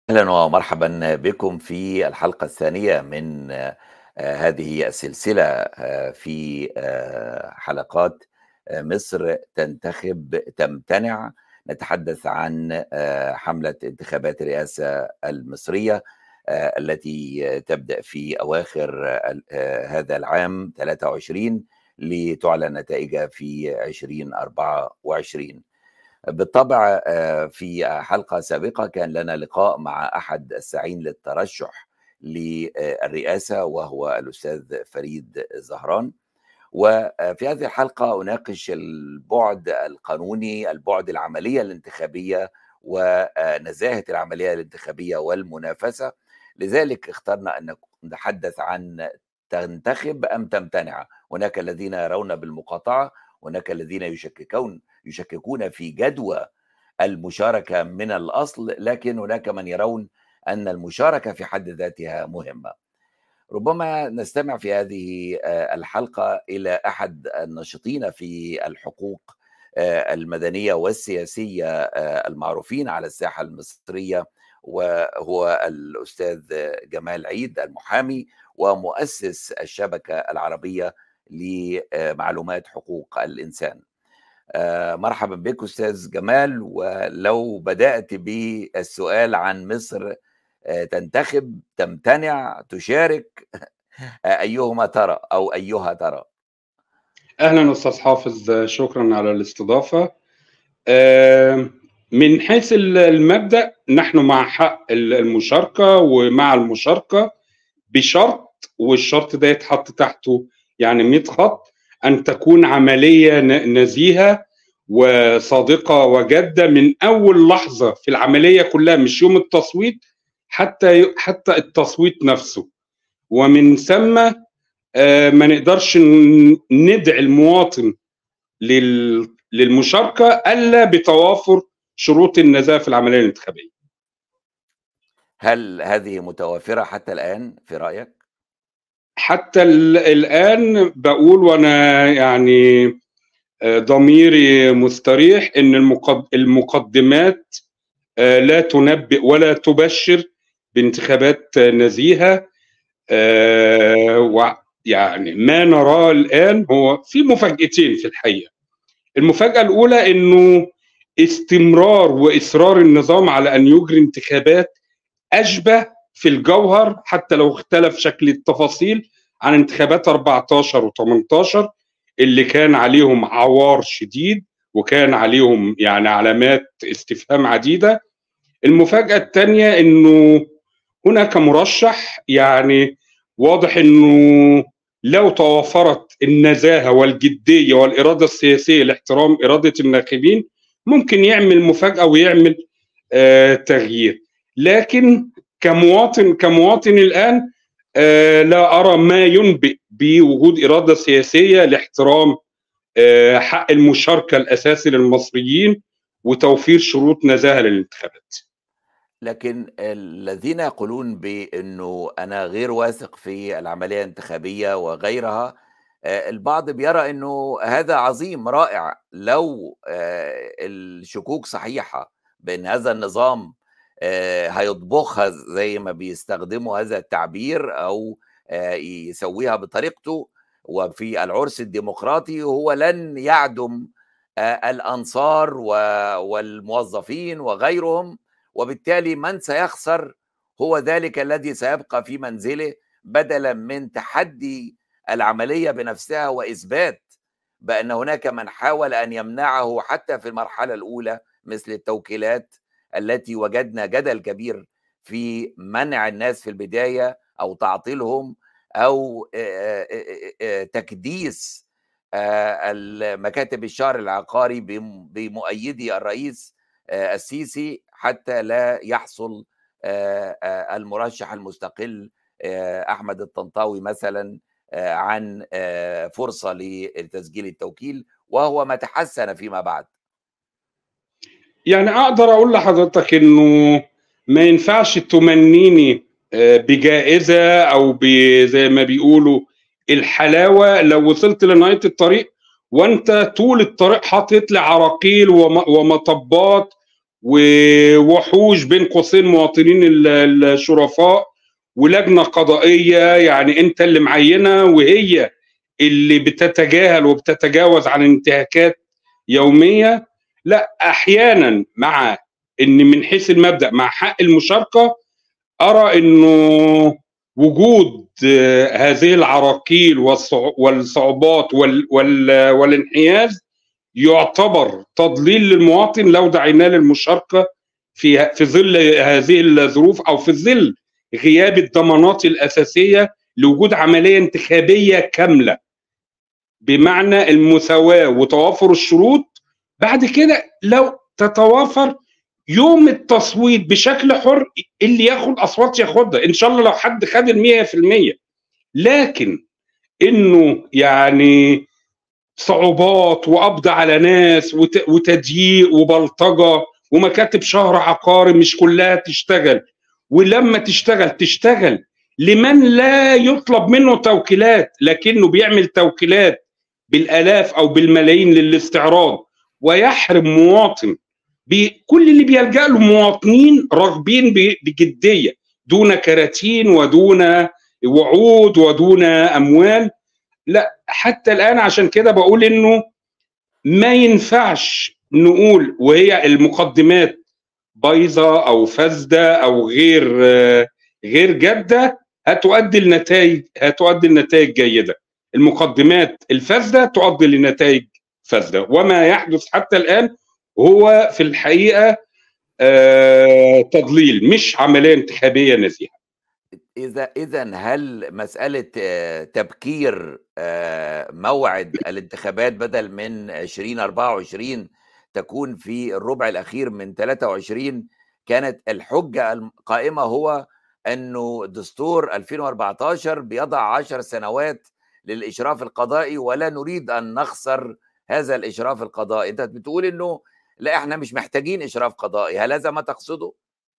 أهلا ومرحبا بكم في الحلقة الثانية من آه، هذه السلسلة آه، في آه، حلقات مصر تنتخب تمتنع نتحدث عن حملة انتخابات الرئاسة المصرية التي تبدأ في أواخر هذا العام 23 لتعلن نتائجها في 2024 بالطبع آه، في حلقه سابقه كان لنا لقاء مع احد الساعين للترشح للرئاسه وهو الاستاذ فريد زهران وفي هذه الحلقه اناقش البعد القانوني البعد العمليه الانتخابيه ونزاهه العمليه الانتخابيه والمنافسه لذلك اخترنا ان نتحدث عن تنتخب ام تمتنع هناك الذين يرون بالمقاطعه هناك الذين يشككون يشككون في جدوى المشاركه من الاصل لكن هناك من يرون ان المشاركه في حد ذاتها مهمه. ربما نستمع في هذه آه، الحلقه الى احد الناشطين في الحقوق آه، المدنيه والسياسيه آه، المعروفين على الساحه المصريه وهو الاستاذ جمال عيد المحامي ومؤسس الشبكه العربيه لمعلومات حقوق الانسان. آه، مرحبا بك استاذ جمال ولو بدات بالسؤال عن مصر آه، تنتخب تمتنع تشارك آه، ايهما ترى او ايها ترى اهلا استاذ حافظ شكرا على الاستضافه من حيث المبدا نحن مع حق المشاركه ومع المشاركه بشرط والشرط ده يتحط تحته يعني 100 خط ان تكون عمليه نزيهه وصادقه وجاده من اول لحظه في العمليه كلها مش يوم التصويت حتى حتى التصويت نفسه ومن ثم آه، ما نقدرش ندعي المواطن للمشاركه الا بتوافر شروط النزاهه في العمليه الانتخابيه. هل هذه متوافره حتى الان في رايك؟ حتى الان بقول وانا يعني آه، ضميري مستريح ان المقدمات آه، لا تنبئ ولا تبشر بانتخابات نزيهه آه، يعني ما نراه الان هو في مفاجاتين في الحقيقه المفاجاه الاولى انه استمرار واصرار النظام على ان يجري انتخابات اشبه في الجوهر حتى لو اختلف شكل التفاصيل عن انتخابات 14 و18 اللي كان عليهم عوار شديد وكان عليهم يعني علامات استفهام عديده المفاجاه الثانيه انه هناك مرشح يعني واضح انه لو توافرت النزاهه والجديه والاراده السياسيه لاحترام اراده الناخبين ممكن يعمل مفاجاه ويعمل آه تغيير لكن كمواطن كمواطن الان آه لا ارى ما ينبئ بوجود اراده سياسيه لاحترام آه حق المشاركه الاساسي للمصريين وتوفير شروط نزاهه للانتخابات. لكن الذين يقولون بانه انا غير واثق في العمليه الانتخابيه وغيرها آه، البعض بيرى انه هذا عظيم رائع لو آه، الشكوك صحيحه بان هذا النظام آه، هيطبخها زي ما بيستخدموا هذا التعبير او آه، يسويها بطريقته وفي العرس الديمقراطي هو لن يعدم آه، الانصار والموظفين وغيرهم وبالتالي من سيخسر هو ذلك الذي سيبقى في منزله بدلا من تحدي العمليه بنفسها واثبات بان هناك من حاول ان يمنعه حتى في المرحله الاولى مثل التوكيلات التي وجدنا جدل كبير في منع الناس في البدايه او تعطيلهم او تكديس مكاتب الشهر العقاري بمؤيدي الرئيس السيسي حتى لا يحصل المرشح المستقل احمد الطنطاوي مثلا عن فرصه لتسجيل التوكيل وهو ما تحسن فيما بعد يعني اقدر اقول لحضرتك انه ما ينفعش تمنيني آه، بجائزه او زي ما بيقولوا الحلاوه لو وصلت لنهايه الطريق وانت طول الطريق حاطط لي عراقيل ومطبات ووحوش بين قوسين مواطنين الشرفاء ولجنه قضائيه يعني انت اللي معينه وهي اللي بتتجاهل وبتتجاوز عن انتهاكات يوميه لا احيانا مع ان من حيث المبدا مع حق المشاركه ارى انه وجود هذه العراقيل والصعوبات والانحياز يعتبر تضليل للمواطن لو دعيناه للمشاركه في في ظل هذه الظروف او في ظل غياب الضمانات الاساسيه لوجود عمليه انتخابيه كامله بمعنى المساواه وتوافر الشروط بعد كده لو تتوافر يوم التصويت بشكل حر اللي ياخد اصوات ياخدها ان شاء الله لو حد خد ال 100% لكن انه يعني صعوبات وقبض على ناس وتضييق وبلطجه ومكاتب شهر عقاري مش كلها تشتغل ولما تشتغل تشتغل لمن لا يطلب منه توكيلات لكنه بيعمل توكيلات بالالاف او بالملايين للاستعراض ويحرم مواطن بكل اللي بيلجا له مواطنين راغبين بجديه دون كراتين ودون وعود ودون اموال لا حتى الان عشان كده بقول انه ما ينفعش نقول وهي المقدمات بايظه او فاسده او غير غير جاده هتؤدي لنتائج هتؤدي لنتائج جيده المقدمات الفاسده تؤدي لنتائج فاسده وما يحدث حتى الان هو في الحقيقه آه تضليل مش عمليه انتخابيه نزيهه اذا اذا هل مساله تبكير موعد الانتخابات بدل من 2024 تكون في الربع الاخير من 23 كانت الحجه القائمه هو انه دستور 2014 بيضع 10 سنوات للاشراف القضائي ولا نريد ان نخسر هذا الاشراف القضائي انت بتقول انه لا احنا مش محتاجين اشراف قضائي هل هذا ما تقصده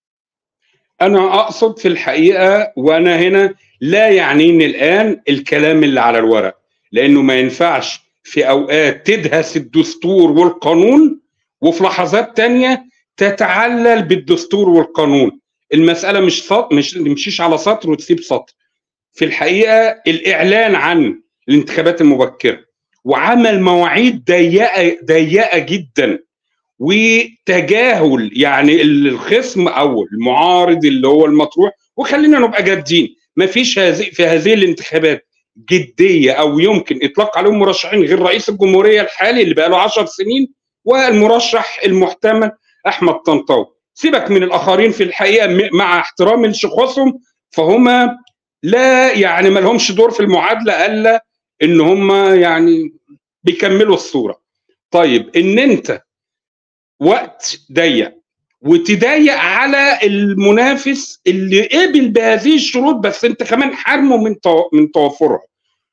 انا اقصد في الحقيقه وانا هنا لا يعنيني الان الكلام اللي على الورق لانه ما ينفعش في اوقات تدهس الدستور والقانون وفي لحظات تانية تتعلل بالدستور والقانون المساله مش سطر مش تمشيش على سطر وتسيب سطر في الحقيقه الاعلان عن الانتخابات المبكره وعمل مواعيد ضيقه ضيقه جدا وتجاهل يعني الخصم او المعارض اللي هو المطروح وخلينا نبقى جادين ما فيش هذه في هذه الانتخابات جديه او يمكن اطلاق عليهم مرشحين غير رئيس الجمهوريه الحالي اللي بقى له 10 سنين والمرشح المحتمل احمد طنطاوي سيبك من الاخرين في الحقيقه مع احترامي لشخوصهم فهم لا يعني ما لهمش دور في المعادله الا ان هم يعني بيكملوا الصوره طيب ان انت وقت ضيق وتضايق على المنافس اللي قبل بهذه الشروط بس انت كمان حرمه من من توفرها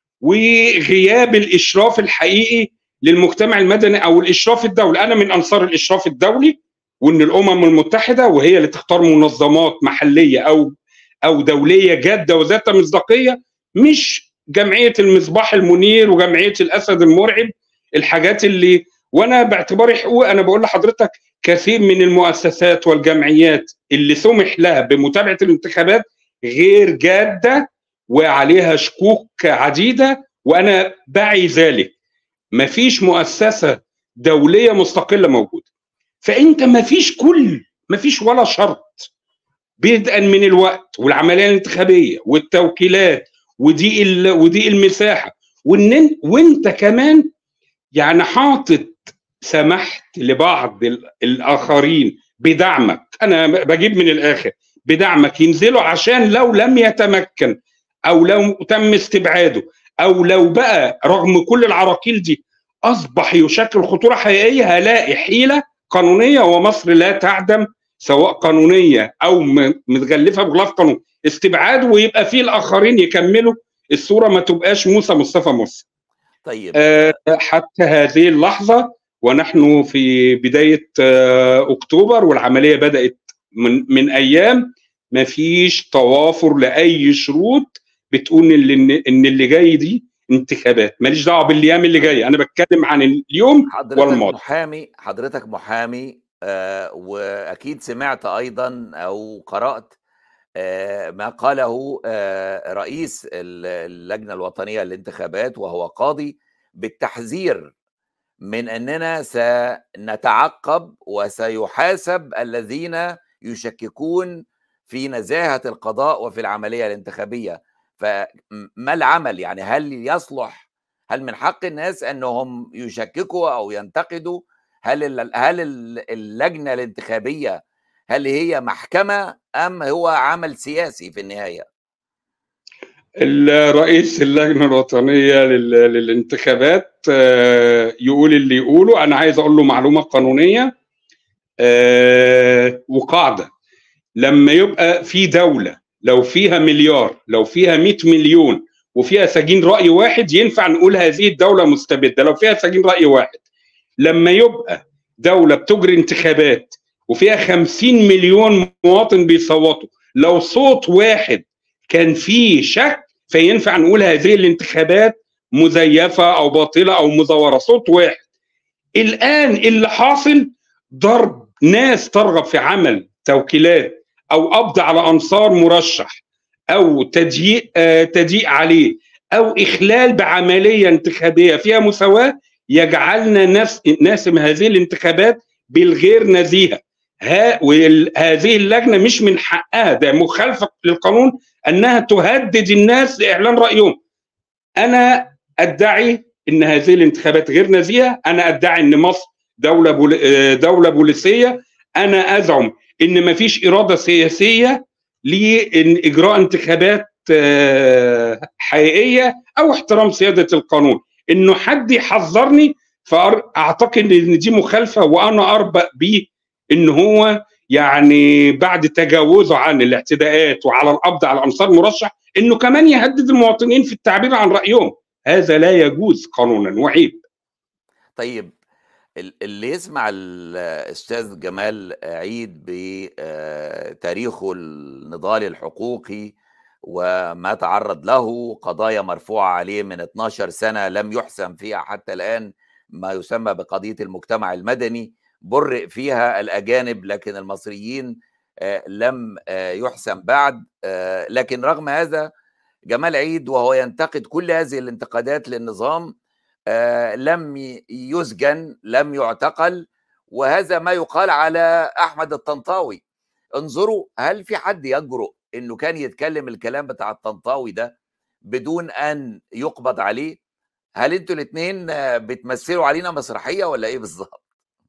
وغياب الاشراف الحقيقي للمجتمع المدني او الاشراف الدولي انا من انصار الاشراف الدولي وان الامم المتحده وهي اللي تختار منظمات محليه او او دوليه جاده وذات مصداقيه مش جمعيه المصباح المنير وجمعيه الاسد المرعب الحاجات اللي وانا باعتباري حقوق انا بقول لحضرتك كثير من المؤسسات والجمعيات اللي سمح لها بمتابعه الانتخابات غير جاده وعليها شكوك عديده وانا بعي ذلك مفيش مؤسسه دوليه مستقله موجوده فانت مفيش كل مفيش ولا شرط بدءا من الوقت والعمليه الانتخابيه والتوكيلات ودي ودي المساحه وان وانت كمان يعني حاطط سمحت لبعض الاخرين بدعمك انا بجيب من الاخر بدعمك ينزلوا عشان لو لم يتمكن او لو تم استبعاده او لو بقى رغم كل العراقيل دي اصبح يشكل خطوره حقيقيه هلاقي حيله قانونيه ومصر لا تعدم سواء قانونيه او متغلفه بغلاف قانون استبعاد ويبقى فيه الاخرين يكملوا الصوره ما تبقاش موسى مصطفى موسى طيب آه حتى هذه اللحظه ونحن في بدايه آه اكتوبر والعمليه بدات من من ايام ما فيش توافر لاي شروط بتقول ان ان اللي جاي دي انتخابات ماليش دعوه بالايام اللي جايه انا بتكلم عن اليوم حضرتك والماضي محامي حضرتك محامي آه، واكيد سمعت ايضا او قرات آه، ما قاله آه، رئيس اللجنه الوطنيه للانتخابات وهو قاضي بالتحذير من اننا سنتعقب وسيحاسب الذين يشككون في نزاهه القضاء وفي العمليه الانتخابيه فما العمل يعني هل يصلح هل من حق الناس انهم يشككوا او ينتقدوا هل هل اللجنه الانتخابيه هل هي محكمه ام هو عمل سياسي في النهايه؟ الرئيس اللجنه الوطنيه للانتخابات آه، يقول اللي يقوله انا عايز اقول له معلومه قانونيه آه، وقاعده لما يبقى في دوله لو فيها مليار لو فيها 100 مليون وفيها سجين راي واحد ينفع نقول هذه الدوله مستبده لو فيها سجين راي واحد لما يبقى دوله بتجري انتخابات وفيها 50 مليون مواطن بيصوتوا لو صوت واحد كان فيه شك فينفع نقول هذه الانتخابات مزيفه او باطله او مزوره صوت واحد الان اللي حاصل ضرب ناس ترغب في عمل توكيلات او قبض على انصار مرشح او تضييق آه تضييق عليه او اخلال بعمليه انتخابيه فيها مساواه يجعلنا ناس ناسم هذه الانتخابات بالغير نزيهه ها وهذه اللجنه مش من حقها ده مخالفه للقانون انها تهدد الناس لاعلان رايهم انا ادعي ان هذه الانتخابات غير نزيهه انا ادعي ان مصر دوله بول... دوله بوليسيه انا ازعم ان ما فيش اراده سياسيه لاجراء انتخابات آه، حقيقيه او احترام سياده القانون انه حد يحذرني فاعتقد ان دي مخالفه وانا اربأ بيه ان هو يعني بعد تجاوزه عن الاعتداءات وعلى القبض على انصار مرشح انه كمان يهدد المواطنين في التعبير عن رايهم هذا لا يجوز قانونا وعيب طيب اللي يسمع الاستاذ جمال عيد بتاريخه النضال الحقوقي وما تعرض له قضايا مرفوعة عليه من 12 سنة لم يحسم فيها حتى الآن ما يسمى بقضية المجتمع المدني برئ فيها الأجانب لكن المصريين لم يحسم بعد لكن رغم هذا جمال عيد وهو ينتقد كل هذه الانتقادات للنظام لم يسجن لم يعتقل وهذا ما يقال على أحمد الطنطاوي انظروا هل في حد يجرؤ انه كان يتكلم الكلام بتاع الطنطاوي ده بدون ان يقبض عليه هل انتوا الاثنين بتمثلوا علينا مسرحيه ولا ايه بالظبط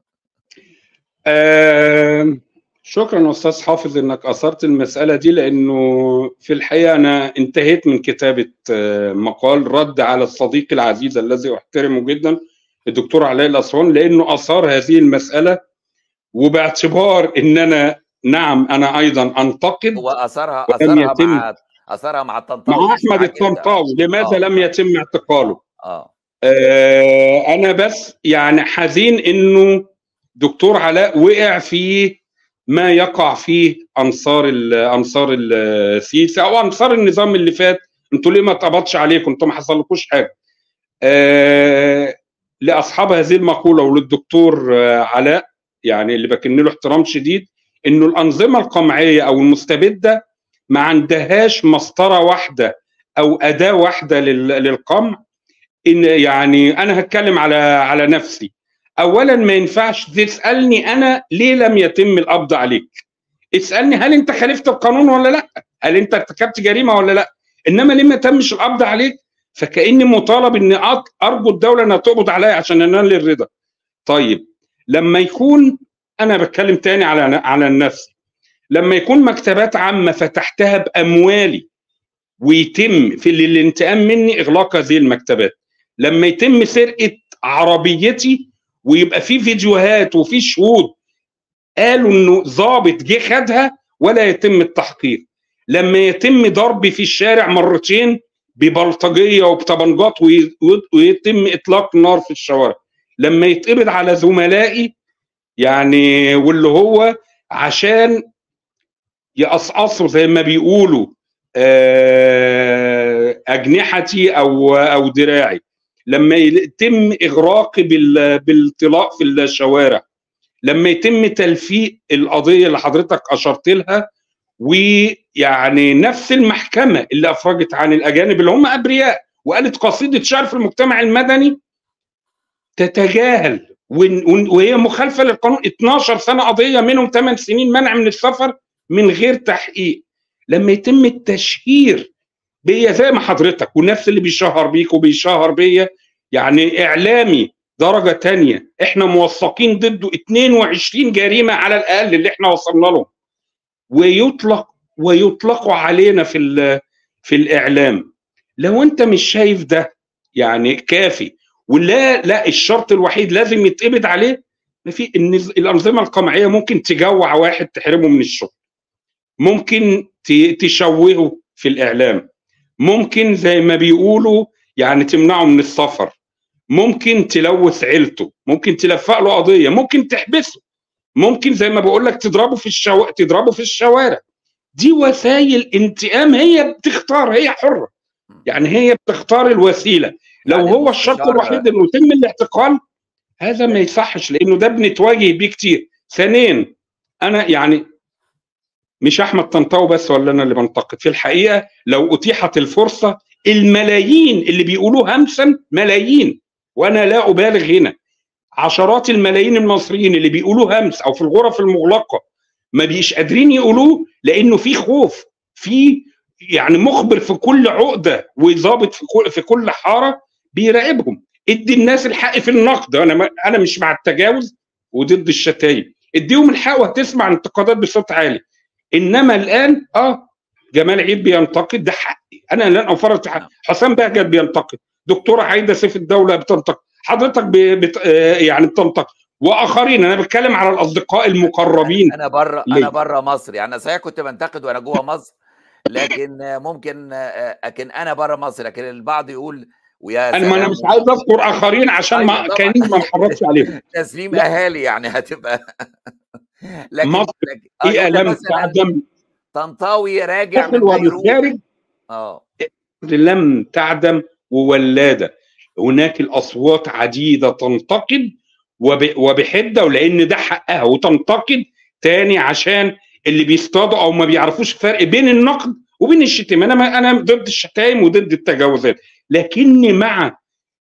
آه شكرا استاذ حافظ انك اثرت المساله دي لانه في الحقيقه انا انتهيت من كتابه مقال رد على الصديق العزيز الذي احترمه جدا الدكتور علاء الاسوان لانه اثار هذه المساله وباعتبار ان انا نعم انا ايضا انتقد واثرها اثرها يتم مع اثرها مع الطنطاوي مع احمد الطنطاوي لماذا آه. لم يتم اعتقاله؟ آه. آه انا بس يعني حزين انه دكتور علاء وقع في ما يقع فيه انصار انصار السيسي او انصار النظام اللي فات انتوا ليه ما اتقبضش عليكم انتوا ما حصلكوش حاجه آه لاصحاب هذه المقوله وللدكتور علاء يعني اللي بكن له احترام شديد انه الانظمه القمعيه او المستبده ما عندهاش مسطره واحده او اداه واحده للقمع ان يعني انا هتكلم على على نفسي اولا ما ينفعش تسالني انا ليه لم يتم القبض عليك اسالني هل انت خالفت القانون ولا لا هل انت ارتكبت جريمه ولا لا انما ليه ما تمش القبض عليك فكاني مطالب ان ارجو الدوله انها تقبض عليا عشان انال الرضا طيب لما يكون انا بتكلم تاني على على النفس لما يكون مكتبات عامه فتحتها باموالي ويتم في الانتقام مني اغلاق هذه المكتبات لما يتم سرقه عربيتي ويبقى في فيديوهات وفي شهود قالوا انه ضابط جه خدها ولا يتم التحقيق لما يتم ضربي في الشارع مرتين ببلطجيه وبطبنجات ويتم اطلاق نار في الشوارع لما يتقبض على زملائي يعني واللي هو عشان يقصقصوا زي ما بيقولوا اجنحتي او او دراعي لما يتم اغراقي بالطلاق في الشوارع لما يتم تلفيق القضيه اللي حضرتك اشرت لها ويعني نفس المحكمه اللي افرجت عن الاجانب اللي هم ابرياء وقالت قصيده شعر في المجتمع المدني تتجاهل وهي مخالفه للقانون 12 سنه قضيه منهم 8 سنين منع من السفر من غير تحقيق لما يتم التشهير بيا زي ما حضرتك والنفس اللي بيشهر بيك وبيشهر بيا يعني اعلامي درجه تانية احنا موثقين ضده 22 جريمه على الاقل اللي احنا وصلنا لهم ويطلق ويطلقوا علينا في في الاعلام لو انت مش شايف ده يعني كافي ولا لا الشرط الوحيد لازم يتقبض عليه ما في الانظمه القمعيه ممكن تجوع واحد تحرمه من الشغل ممكن تشوهه في الاعلام ممكن زي ما بيقولوا يعني تمنعه من السفر ممكن تلوث عيلته ممكن تلفق له قضيه ممكن تحبسه ممكن زي ما بقول لك تضربه في الشو... تضربه في الشوارع دي وسائل انتقام هي بتختار هي حره يعني هي بتختار الوسيله لو يعني هو الشرط الوحيد انه يتم الاعتقال هذا ما يصحش لانه ده بنتواجه بيه كتير ثانيا انا يعني مش احمد طنطاوي بس ولا انا اللي بنتقد في الحقيقه لو اتيحت الفرصه الملايين اللي بيقولوه همسا ملايين وانا لا ابالغ هنا عشرات الملايين المصريين اللي بيقولوه همس او في الغرف المغلقه ما بيش قادرين يقولوه لانه في خوف في يعني مخبر في كل عقده وظابط في كل في كل حاره بيراقبهم ادي الناس الحق في النقد انا انا مش مع التجاوز وضد الشتايم اديهم الحق وهتسمع انتقادات بصوت عالي انما الان اه جمال عيد بينتقد ده حقي انا لن افرط في حقي حسام بهجت بينتقد دكتوره عايده سيف الدوله بتنتقد حضرتك بت... يعني بتنتقد واخرين انا بتكلم على الاصدقاء المقربين انا بره انا بره مصر يعني انا صحيح كنت بنتقد وانا جوه مصر لكن ممكن لكن انا بره مصر لكن البعض يقول ويا انا ما انا مش عايز اذكر اخرين عشان ما كان ما نحرصش عليهم تسليم اهالي يعني هتبقى لكن مصر ايه لم تعدم طنطاوي راجع من بيروت اه لم تعدم وولاده هناك الاصوات عديده تنتقد وبحده ولان ده حقها وتنتقد تاني عشان اللي بيصطادوا او ما بيعرفوش الفرق بين النقد وبين الشتيمه انا انا ضد الشتايم وضد التجاوزات لكني مع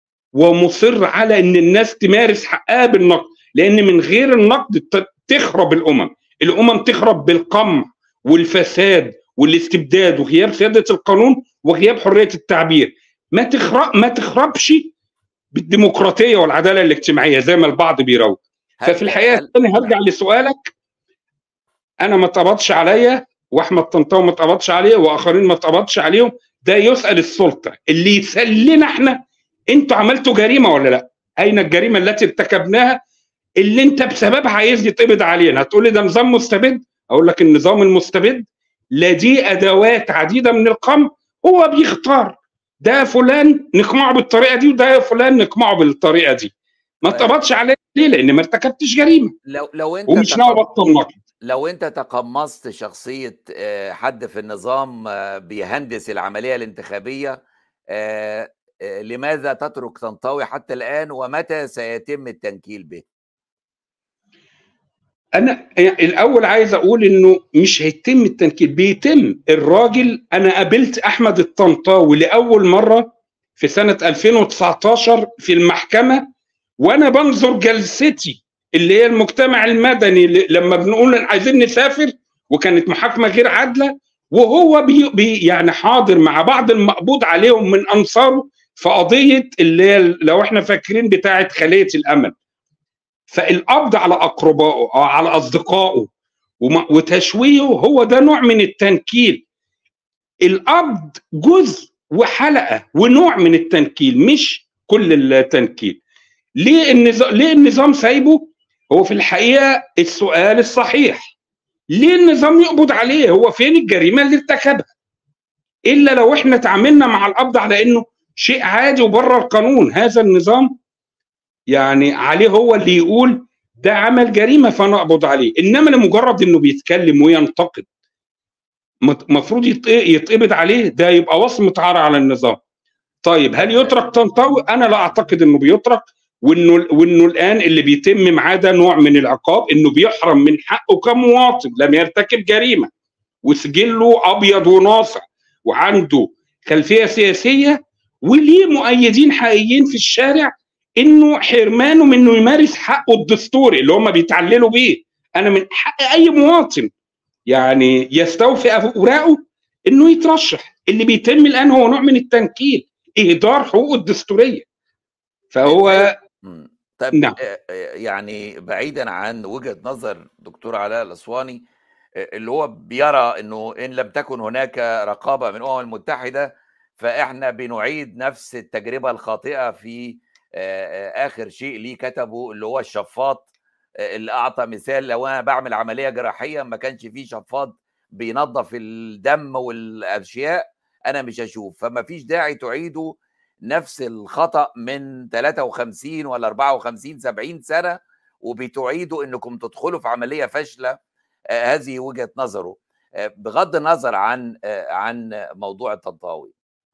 ومصر على ان الناس تمارس حقها بالنقد لان من غير النقد تخرب الامم الامم تخرب بالقمع والفساد والاستبداد وغياب سياده القانون وغياب حريه التعبير ما تخرب ما تخربش بالديمقراطيه والعداله الاجتماعيه زي ما البعض بيروج ففي الحقيقه الثانيه هرجع لسؤالك انا ما اتقبضش عليا واحمد طنطاوي ما اتقبضش عليه واخرين ما اتقبضش عليهم ده يسال السلطه اللي يسلنا احنا انتوا عملتوا جريمه ولا لا؟ اين الجريمه التي ارتكبناها اللي انت بسببها عايز يتقبض علينا هتقول لي ده نظام مستبد اقول لك النظام المستبد لديه ادوات عديده من القمع هو بيختار ده فلان نقمعه بالطريقه دي وده فلان نقمعه بالطريقه دي ما اتقبضش عليه ليه؟ لان ما ارتكبتش جريمه لو لو انت ومش ناوي ابطل نقد لو انت تقمصت شخصيه حد في النظام بيهندس العمليه الانتخابيه لماذا تترك طنطاوي حتى الان ومتى سيتم التنكيل به؟ انا الاول عايز اقول انه مش هيتم التنكيل بيتم الراجل انا قابلت احمد الطنطاوي لاول مره في سنه 2019 في المحكمه وانا بنظر جلستي اللي هي المجتمع المدني لما بنقول عايزين نسافر وكانت محاكمه غير عادله وهو بي بي يعني حاضر مع بعض المقبوض عليهم من انصاره في قضيه اللي هي لو احنا فاكرين بتاعه خليه الامل فالقبض على اقربائه او على اصدقائه وتشويهه هو ده نوع من التنكيل القبض جزء وحلقه ونوع من التنكيل مش كل التنكيل ليه النظام ليه النظام سايبه هو في الحقيقه السؤال الصحيح ليه النظام يقبض عليه هو فين الجريمه اللي ارتكبها الا لو احنا تعاملنا مع القبض على انه شيء عادي وبره القانون هذا النظام يعني عليه هو اللي يقول ده عمل جريمه فانا اقبض عليه انما لمجرد انه بيتكلم وينتقد المفروض يتقبض عليه ده يبقى وصمه عار على النظام طيب هل يترك طنطاوي انا لا اعتقد انه بيترك وانه وانه الان اللي بيتم معاه ده نوع من العقاب انه بيحرم من حقه كمواطن لم يرتكب جريمه وسجله ابيض وناصع وعنده خلفيه سياسيه وليه مؤيدين حقيقيين في الشارع انه حرمانه من انه يمارس حقه الدستوري اللي هم بيتعللوا بيه انا من حق اي مواطن يعني يستوفي اوراقه انه يترشح اللي بيتم الان هو نوع من التنكيل اهدار حقوقه الدستوريه فهو طيب نعم. يعني بعيدا عن وجهه نظر دكتور علاء الاسواني اللي هو بيرى انه ان لم تكن هناك رقابه من الامم المتحده فاحنا بنعيد نفس التجربه الخاطئه في اخر شيء ليه كتبه اللي هو الشفاط اللي اعطى مثال لو انا بعمل عمليه جراحيه ما كانش فيه شفاط بينظف الدم والاشياء انا مش هشوف فما فيش داعي تعيدوا نفس الخطا من 53 ولا 54 70 سنه وبتعيدوا انكم تدخلوا في عمليه فاشله هذه وجهه نظره بغض النظر عن عن موضوع التنطاوي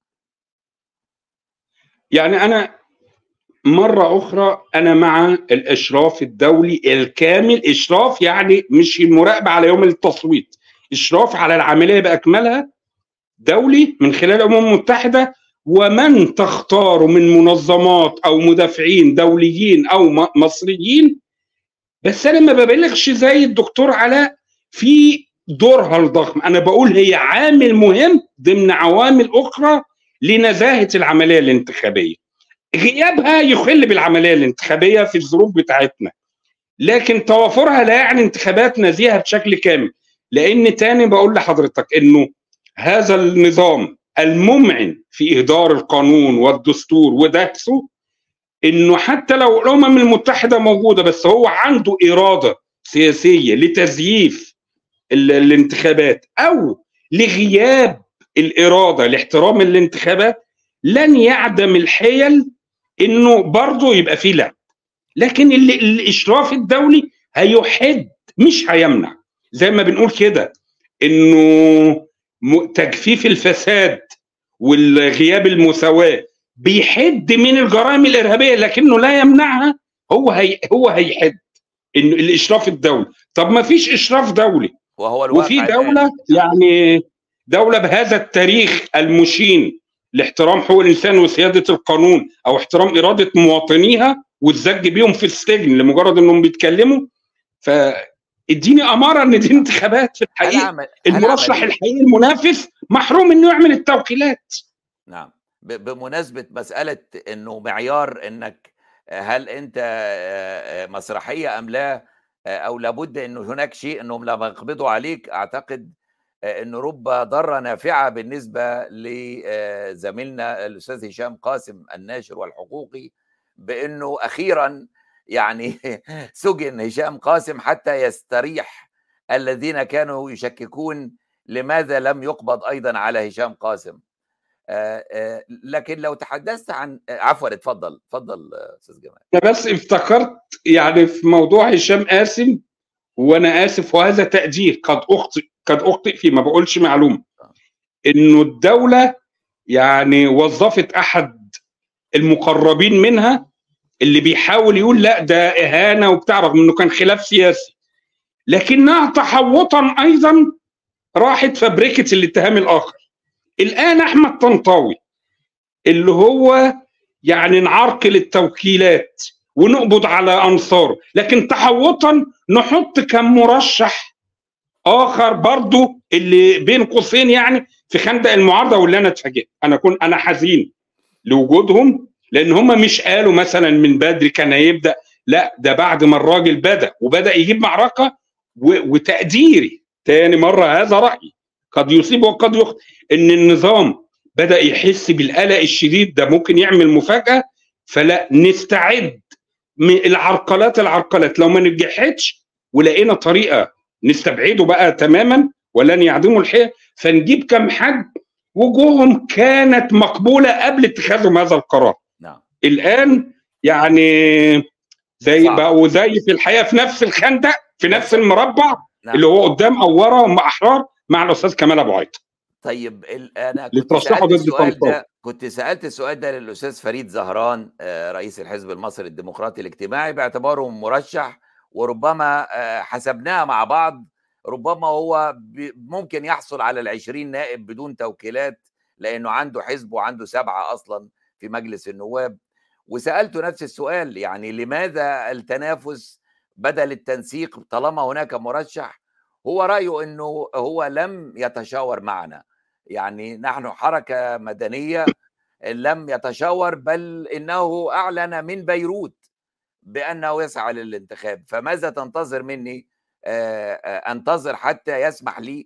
يعني انا مرة أخرى أنا مع الإشراف الدولي الكامل إشراف يعني مش المراقبة على يوم التصويت إشراف على العملية بأكملها دولي من خلال الأمم المتحدة ومن تختار من منظمات أو مدافعين دوليين أو مصريين بس أنا ما ببالغش زي الدكتور علاء في دورها الضخم أنا بقول هي عامل مهم ضمن عوامل أخرى لنزاهة العملية الانتخابية غيابها يخل بالعمليه الانتخابيه في الظروف بتاعتنا لكن توافرها لا يعني انتخابات نزيهه بشكل كامل لان تاني بقول لحضرتك انه هذا النظام الممعن في اهدار القانون والدستور ودهسه انه حتى لو الامم المتحده موجوده بس هو عنده اراده سياسيه لتزييف الانتخابات او لغياب الاراده لاحترام الانتخابات لن يعدم الحيل انه برضه يبقى فيه لعب لكن اللي الاشراف الدولي هيحد مش هيمنع زي ما بنقول كده انه تجفيف الفساد والغياب المساواه بيحد من الجرائم الارهابيه لكنه لا يمنعها هو هي هو هيحد انه الاشراف الدولي طب ما فيش اشراف دولي وهو وفي دوله يعني دوله بهذا التاريخ المشين لاحترام حقوق الانسان وسياده القانون او احترام اراده مواطنيها والزج بيهم في السجن لمجرد انهم بيتكلموا فاديني اماره ان دي انتخابات في الحقيقه المرشح الحقيقي المنافس محروم انه يعمل التوكيلات نعم بمناسبه مساله انه معيار انك هل انت مسرحيه ام لا او لابد انه هناك شيء انهم لما يقبضوا عليك اعتقد انه رب ضاره نافعه بالنسبه لزميلنا الاستاذ هشام قاسم الناشر والحقوقي بانه اخيرا يعني سجن هشام قاسم حتى يستريح الذين كانوا يشككون لماذا لم يقبض ايضا على هشام قاسم لكن لو تحدثت عن عفوا اتفضل اتفضل استاذ جمال انا بس افتكرت يعني في موضوع هشام قاسم وانا اسف وهذا تقدير قد اخطئ قد اخطئ فيه ما بقولش معلومه انه الدوله يعني وظفت احد المقربين منها اللي بيحاول يقول لا ده اهانه وبتاع رغم انه كان خلاف سياسي لكنها تحوطا ايضا راحت فبركه الاتهام الاخر الان احمد طنطاوي اللي هو يعني نعرقل التوكيلات ونقبض على انصاره لكن تحوطا نحط كم مرشح اخر برضه اللي بين قوسين يعني في خندق المعارضه واللي انا اتفاجئت انا كنت انا حزين لوجودهم لان هم مش قالوا مثلا من بدري كان هيبدا لا ده بعد ما الراجل بدا وبدا يجيب معركه وتقديري تاني مره هذا رايي قد يصيب وقد يخطئ ان النظام بدا يحس بالقلق الشديد ده ممكن يعمل مفاجاه فلا نستعد من العرقلات العرقلات لو ما نجحتش ولقينا طريقه نستبعده بقى تماما ولن يعدموا الحيل فنجيب كم حد وجوههم كانت مقبوله قبل اتخاذهم هذا القرار نعم الان يعني زي بقوا زي في الحقيقه في نفس الخندق في نفس المربع نعم. اللي هو قدام او ورا هم احرار مع الاستاذ كمال ابو عيط طيب ال أنا كنت لترشحه سألت ضد السؤال طنطاوي ده كنت سألت السؤال ده للأستاذ فريد زهران آآ رئيس الحزب المصري الديمقراطي الاجتماعي باعتباره مرشح وربما آآ حسبناها مع بعض ربما هو ب ممكن يحصل على ال20 نائب بدون توكيلات لأنه عنده حزب وعنده 7 أصلًا في مجلس النواب، وسألته نفس السؤال يعني لماذا التنافس بدل التنسيق طالما هناك مرشح؟ هو رأيه إنه هو لم يتشاور معنا، يعني نحن حركة مدنية لم يتشاور بل إنه أعلن من بيروت بأنه يسعى للانتخاب، فماذا تنتظر مني؟ آآ أنتظر حتى يسمح لي؟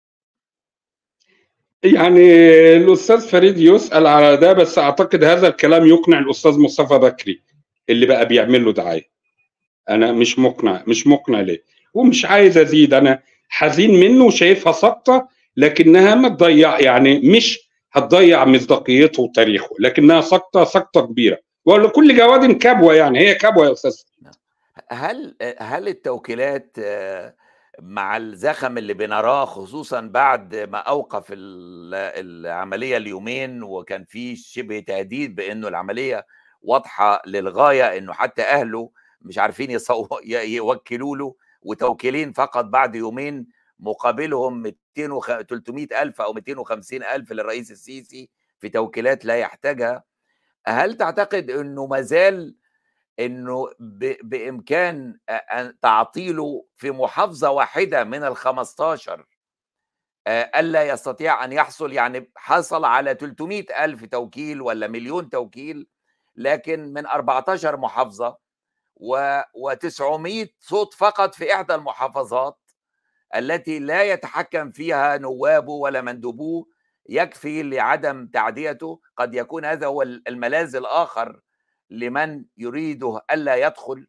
يعني الأستاذ فريد يُسأل على ده، بس أعتقد هذا الكلام يقنع الأستاذ مصطفى بكري اللي بقى بيعمل له دعاية. أنا مش مقنع مش مقنع ليه، ومش عايز أزيد أنا حزين منه وشايفها سقطة لكنها ما تضيّع يعني مش هتضيّع مصداقيته وتاريخه، لكنها سقطة سقطة كبيرة، ولكل جواد كبوة يعني هي كبوة يا أستاذ نعم. هل هل التوكيلات مع الزخم اللي بنراه خصوصًا بعد ما أوقف ال العملية اليومين وكان في شبه تهديد بإنه العملية واضحة للغاية إنه حتى أهله مش عارفين يصو ي يوكّلوا له وتوكيلين فقط بعد يومين مقابلهم 200 وخ 300.000 أو 250.000 للرئيس السيسي في توكيلات لا يحتاجها، هل تعتقد إنه ما زال إنه ب بإمكان أ أن تعطيله في محافظة واحدة من ال15 آآ ألا يستطيع أن يحصل يعني حصل على 300.000 توكيل والّا مليون توكيل، لكن من 14 محافظة و و900 صوت فقط في إحدى المحافظات التي لا يتحكم فيها نوابه ولا مندوبوه، يكفي لعدم تعديته، قد يكون هذا هو ال الملاذ الآخر لمن يريده ألا يدخل؟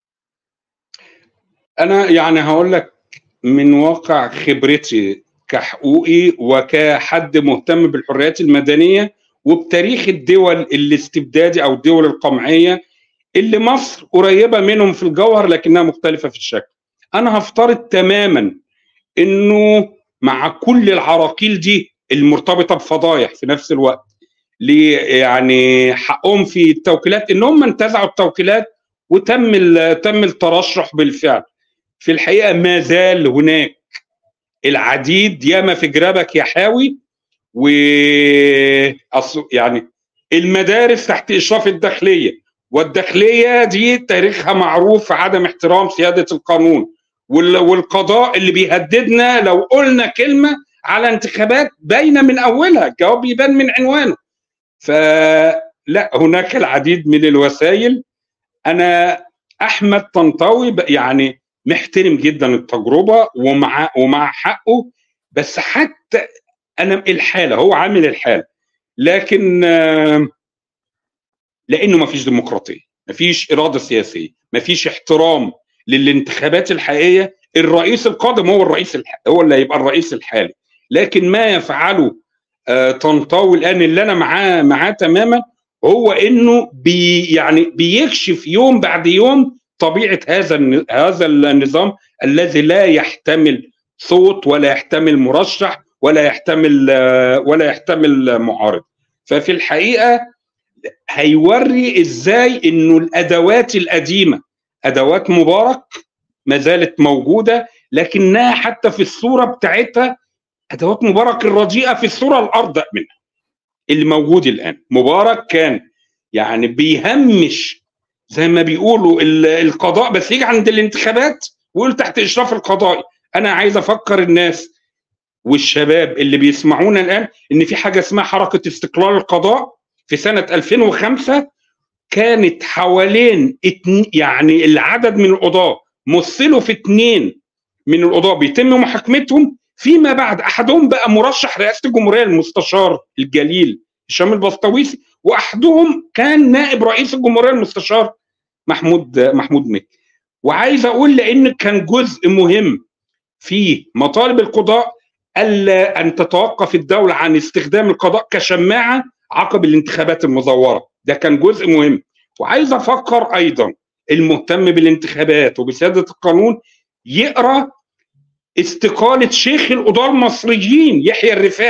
أنا يعني هاقول لك من واقع خبرتي كحقوقي وكحد مهتم بالحريات المدنية وبتاريخ الدول الاستبدادي أو الدول القمعية اللي مصر قريبة منهم في الجوهر لكنها مختلفة في الشكل. أنا هافترض تمامًا إنه مع كل العراقيل دي المرتبطة بفضايح في نفس الوقت ل يعني حقهم في التوكيلات إن هم انتزعوا التوكيلات وتم ال تم الترشح بالفعل. في الحقيقة ما زال هناك العديد ياما في جرابك يا حاوي و يعني المدارس تحت إشراف الداخلية والداخلية دي تاريخها معروف عدم احترام سيادة القانون والقضاء اللي بيهددنا لو قلنا كلمة على انتخابات باينة من أولها الجواب يبان من عنوانه فلا هناك العديد من الوسائل أنا أحمد طنطاوي يعني محترم جدا التجربة ومع ومع حقه بس حتى أنا الحالة هو عامل الحالة لكن لانه ما فيش ديمقراطيه ما فيش اراده سياسيه ما فيش احترام للانتخابات الحقيقيه الرئيس القادم هو الرئيس الح... هو اللي هيبقى الرئيس الحالي لكن ما يفعله آه طنطاوي الان اللي انا معاه معاه تماما هو انه بي يعني بيكشف يوم بعد يوم طبيعه هذا هذا النظام الذي لا يحتمل صوت ولا يحتمل مرشح ولا يحتمل آه ولا يحتمل معارض ففي الحقيقه هيوري ازاي انه الادوات القديمه ادوات مبارك ما زالت موجوده لكنها حتى في الصوره بتاعتها ادوات مبارك الرديئه في الصوره الارضى منها اللي موجود الان مبارك كان يعني بيهمش زي ما بيقولوا القضاء بس يجي عند الانتخابات ويقول تحت اشراف القضائي انا عايز افكر الناس والشباب اللي بيسمعونا الان ان في حاجه اسمها حركه استقلال القضاء في سنة 2005 كانت حوالين اتن... يعني العدد من القضاة مثلوا في اثنين من القضاة بيتم محاكمتهم فيما بعد أحدهم بقى مرشح رئاسة الجمهورية المستشار الجليل هشام البسطويسي وأحدهم كان نائب رئيس الجمهورية المستشار محمود محمود مكي وعايز أقول لأن كان جزء مهم في مطالب القضاء ألا أن تتوقف الدولة عن استخدام القضاء كشماعة عقب الانتخابات المزوره ده كان جزء مهم وعايز افكر ايضا المهتم بالانتخابات وبسياده القانون يقرا استقاله شيخ القضاه المصريين يحيى الرفاعي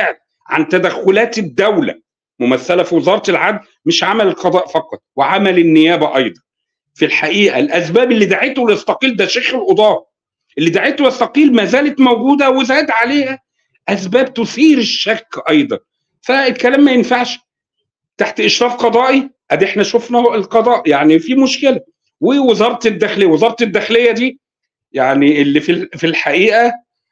عن تدخلات الدوله ممثله في وزاره العدل مش عمل القضاء فقط وعمل النيابه ايضا في الحقيقه الاسباب اللي دعته ليستقيل ده شيخ القضاه اللي دعته يستقيل ما زالت موجوده وزاد عليها اسباب تثير الشك ايضا فالكلام ما ينفعش تحت اشراف قضائي ادي احنا شفنا القضاء يعني في مشكله ووزاره الداخليه وزاره الداخليه دي يعني اللي في في الحقيقه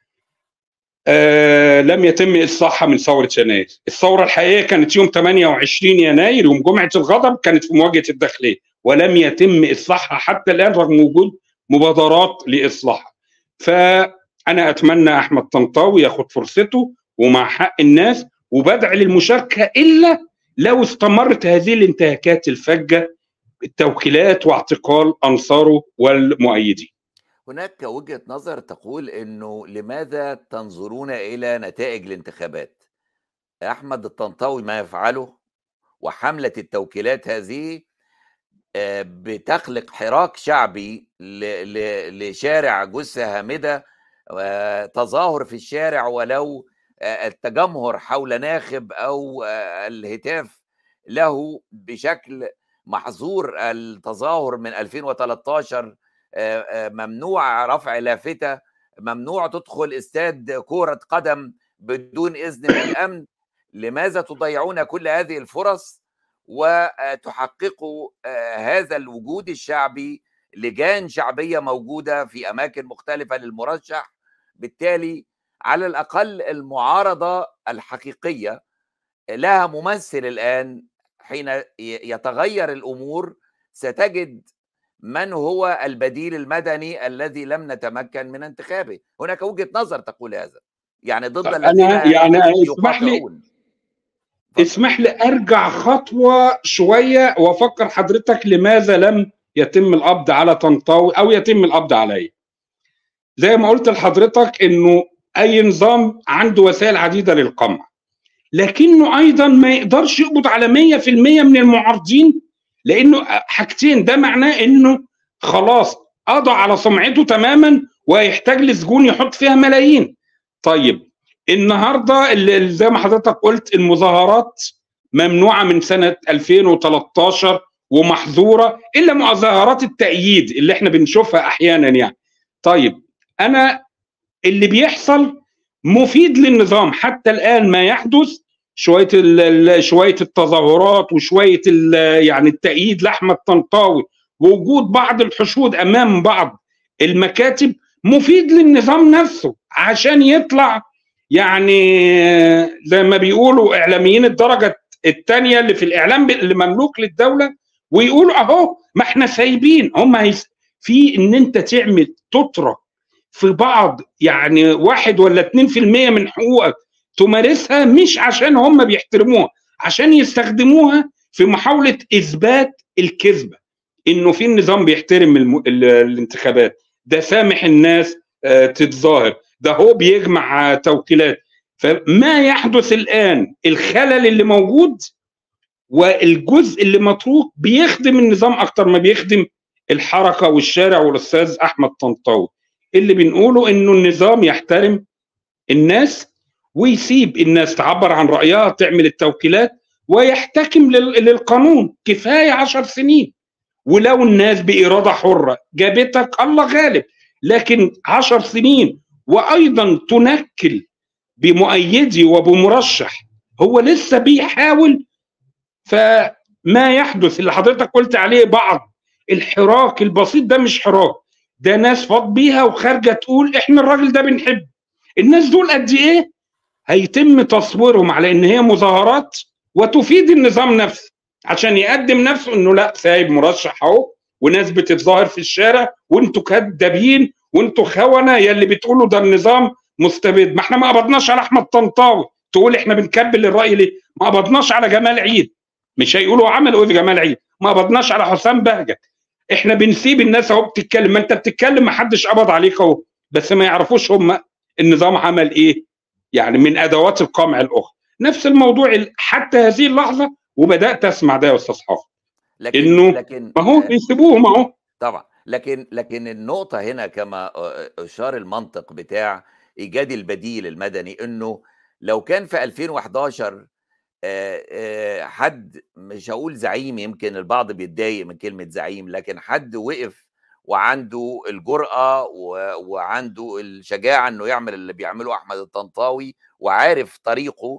آه لم يتم اصلاحها من ثوره يناير الثوره الحقيقيه كانت يوم 28 يناير يوم جمعه الغضب كانت في مواجهه الداخليه ولم يتم اصلاحها حتى الان رغم وجود مبادرات لاصلاحها فانا اتمنى احمد طنطاوي ياخد فرصته ومع حق الناس وبدعي للمشاركه الا لو استمرت هذه الانتهاكات الفجه التوكيلات واعتقال انصاره والمؤيدين. هناك وجهه نظر تقول انه لماذا تنظرون الى نتائج الانتخابات؟ احمد الطنطاوي ما يفعله وحمله التوكيلات هذه بتخلق حراك شعبي لشارع جثه هامده تظاهر في الشارع ولو التجمهر حول ناخب او الهتاف له بشكل محظور التظاهر من 2013 ممنوع رفع لافته ممنوع تدخل استاد كره قدم بدون اذن من الامن لماذا تضيعون كل هذه الفرص وتحققوا هذا الوجود الشعبي لجان شعبيه موجوده في اماكن مختلفه للمرشح بالتالي على الاقل المعارضه الحقيقيه لها ممثل الان حين يتغير الامور ستجد من هو البديل المدني الذي لم نتمكن من انتخابه هناك وجهه نظر تقول هذا يعني ضد انا يعني اسمح لي اسمح لي ارجع خطوه شويه وافكر حضرتك لماذا لم يتم القبض على طنطاوي او يتم القبض علي زي ما قلت لحضرتك انه اي نظام عنده وسائل عديده للقمع لكنه ايضا ما يقدرش يقبض على 100% من المعارضين لانه حاجتين ده معناه انه خلاص قضى على سمعته تماما ويحتاج لسجون يحط فيها ملايين طيب النهارده اللي زي ما حضرتك قلت المظاهرات ممنوعه من سنه 2013 ومحظوره الا مظاهرات التأييد اللي احنا بنشوفها احيانا يعني طيب انا اللي بيحصل مفيد للنظام حتى الان ما يحدث شويه شويه التظاهرات وشويه يعني التأييد لاحمد طنطاوي ووجود بعض الحشود امام بعض المكاتب مفيد للنظام نفسه عشان يطلع يعني زي ما بيقولوا اعلاميين الدرجه الثانيه اللي في الاعلام اللي مملوك للدوله ويقولوا اهو ما احنا سايبين هم هيس في ان انت تعمل تترك في بعض يعني واحد ولا 2% من حقوقك تمارسها مش عشان هم بيحترموها عشان يستخدموها في محاوله اثبات الكذبه انه في النظام بيحترم الم... الانتخابات ده سامح الناس آه تتظاهر ده هو بيجمع توكيلات فما يحدث الان الخلل اللي موجود والجزء اللي متروك بيخدم النظام اكتر ما بيخدم الحركه والشارع والاستاذ احمد طنطاوي اللي بنقوله انه النظام يحترم الناس ويسيب الناس تعبر عن رايها تعمل التوكيلات ويحتكم للقانون كفايه عشر سنين ولو الناس باراده حره جابتك الله غالب لكن عشر سنين وايضا تنكل بمؤيدي وبمرشح هو لسه بيحاول فما يحدث اللي حضرتك قلت عليه بعض الحراك البسيط ده مش حراك ده ناس فاض بيها وخارجه تقول احنا الراجل ده بنحب الناس دول قد ايه هيتم تصويرهم على ان هي مظاهرات وتفيد النظام نفسه عشان يقدم نفسه انه لا سايب مرشح اهو وناس بتتظاهر في الشارع وانتوا كدابين وانتوا خونه يا اللي بتقولوا ده النظام مستبد ما احنا ما قبضناش على احمد طنطاوي تقول احنا بنكبل الراي ليه ما قبضناش على جمال عيد مش هيقولوا عملوا ايه في جمال عيد ما قبضناش على حسام بهجت احنا بنسيب الناس اهو بتتكلم ما انت بتتكلم ما حدش قبض عليك اهو بس ما يعرفوش هم النظام عمل ايه يعني من ادوات القمع الاخرى نفس الموضوع حتى هذه اللحظه وبدات اسمع ده يا استاذ حافظ لكن انه لكن ما هو بيسيبوهم اهو طبعا لكن لكن النقطه هنا كما اشار المنطق بتاع ايجاد البديل المدني انه لو كان في 2011 آه، آه، حد مش هقول زعيم يمكن البعض بيتضايق من كلمه زعيم لكن حد وقف وعنده الجرأة وعنده الشجاعة انه يعمل اللي بيعمله احمد الطنطاوي وعارف طريقه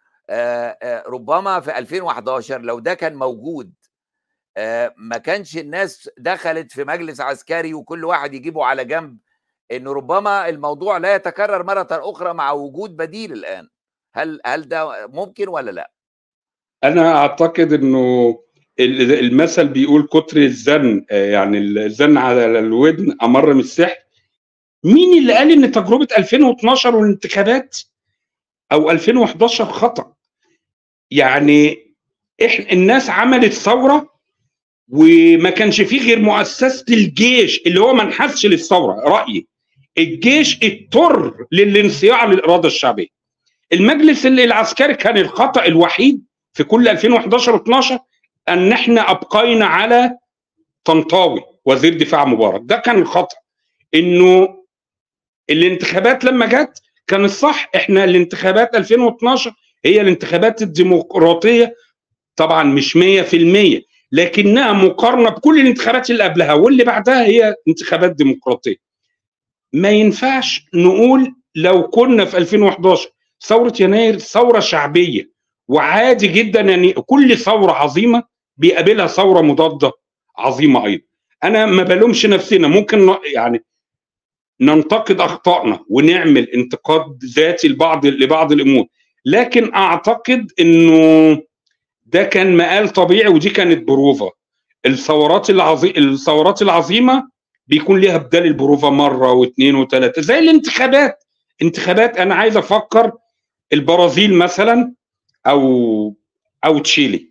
ربما في 2011 لو ده كان موجود ما كانش الناس دخلت في مجلس عسكري وكل واحد يجيبه على جنب انه ربما الموضوع لا يتكرر مره اخرى مع وجود بديل الان هل هل ده ممكن ولا لا انا اعتقد انه المثل بيقول كتر الزن يعني الزن على الودن امر من السحر مين اللي قال ان تجربه 2012 والانتخابات او 2011 خطا يعني احنا الناس عملت ثوره وما كانش فيه غير مؤسسه الجيش اللي هو ما انحازش للثوره رايي الجيش اضطر للانصياع للاراده الشعبيه المجلس العسكري كان الخطا الوحيد في كل 2011 و12 ان احنا ابقينا على طنطاوي وزير دفاع مبارك ده كان الخطا انه الانتخابات لما جت كان الصح احنا الانتخابات 2012 هي الانتخابات الديمقراطيه طبعا مش 100% لكنها مقارنه بكل الانتخابات اللي قبلها واللي بعدها هي انتخابات ديمقراطيه ما ينفعش نقول لو كنا في 2011 ثوره يناير ثوره شعبيه وعادي جدا يعني كل ثوره عظيمه بيقابلها ثوره مضاده عظيمه ايضا انا ما بلومش نفسنا ممكن يعني ننتقد اخطائنا ونعمل انتقاد ذاتي لبعض لبعض الامور لكن اعتقد انه ده كان مقال طبيعي ودي كانت بروفا الثورات العظيمه الثورات العظيمه بيكون ليها بدال البروفا مره واثنين وثلاثه زي الانتخابات انتخابات انا عايز افكر البرازيل مثلا او او تشيلي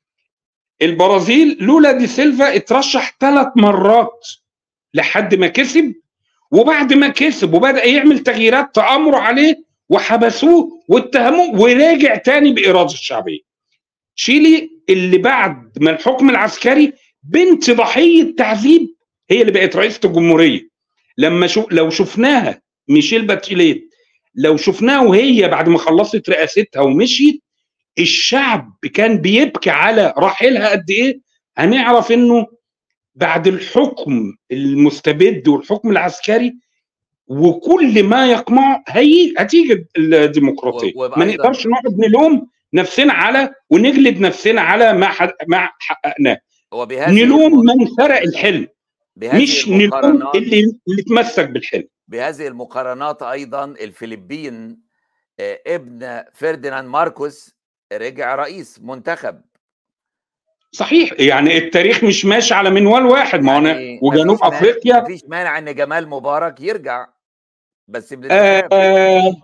البرازيل لولا دي سيلفا اترشح ثلاث مرات لحد ما كسب وبعد ما كسب وبدا يعمل تغييرات تامروا عليه وحبسوه واتهموه ورجع تاني باراده الشعبيه تشيلي اللي بعد ما الحكم العسكري بنت ضحيه تعذيب هي اللي بقت رئيسه الجمهوريه لما شو لو شفناها ميشيل باتشيليت لو شفناها وهي بعد ما خلصت رئاستها ومشيت الشعب كان بيبكي على رحيلها قد ايه هنعرف انه بعد الحكم المستبد والحكم العسكري وكل ما يقمعه هي هتيجي الديمقراطيه ما نقدرش نقعد نلوم نفسنا على ونجلد نفسنا على ما حد ما حققناه نلوم من سرق الحلم مش نلوم اللي اللي تمسك بالحلم بهذه المقارنات ايضا الفلبين ابن فرديناند ماركوس رجع رئيس منتخب صحيح يعني التاريخ مش ماشي على منوال واحد ما هو يعني وجنوب افريقيا مفيش مانع ان جمال مبارك يرجع بس آه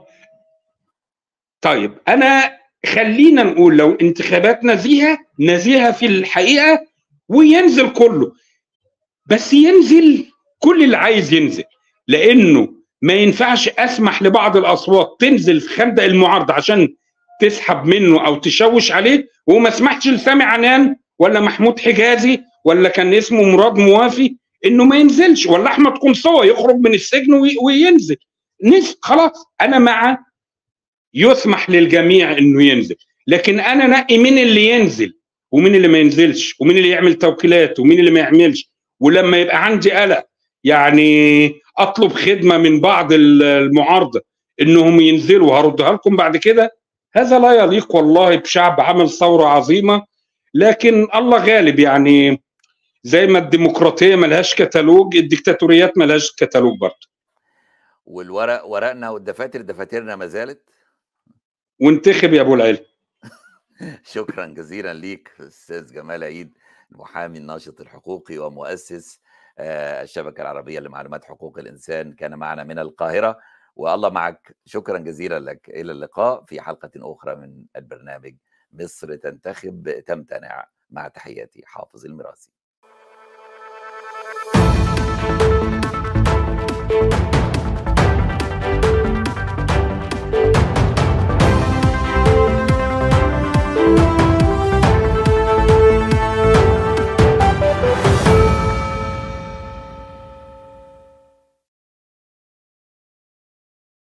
طيب انا خلينا نقول لو انتخابات نزيهه نزيهه في الحقيقه وينزل كله بس ينزل كل اللي عايز ينزل لانه ما ينفعش اسمح لبعض الاصوات تنزل في خندق المعارضه عشان تسحب منه او تشوش عليه وما سمحتش لسامي عنان ولا محمود حجازي ولا كان اسمه مراد موافي انه ما ينزلش ولا احمد قنصوه يخرج من السجن وينزل نزل خلاص انا مع يسمح للجميع انه ينزل لكن انا نقي مين اللي ينزل ومين اللي ما ينزلش ومين اللي يعمل توكيلات ومين اللي ما يعملش ولما يبقى عندي قلق يعني اطلب خدمه من بعض المعارضه انهم ينزلوا هردها لكم بعد كده هذا لا يليق والله بشعب عمل ثوره عظيمه لكن الله غالب يعني زي ما الديمقراطيه ملهاش كتالوج الديكتاتوريات ملهاش كتالوج برضه والورق ورقنا والدفاتر دفاترنا ما زالت وانتخب يا ابو العلم شكرا جزيلا ليك استاذ جمال عيد المحامي الناشط الحقوقي ومؤسس الشبكه العربيه لمعلومات حقوق الانسان كان معنا من القاهره والله معك شكرا جزيلا لك الى اللقاء في حلقه اخرى من البرنامج مصر تنتخب تمتنع مع تحياتي حافظ المراسي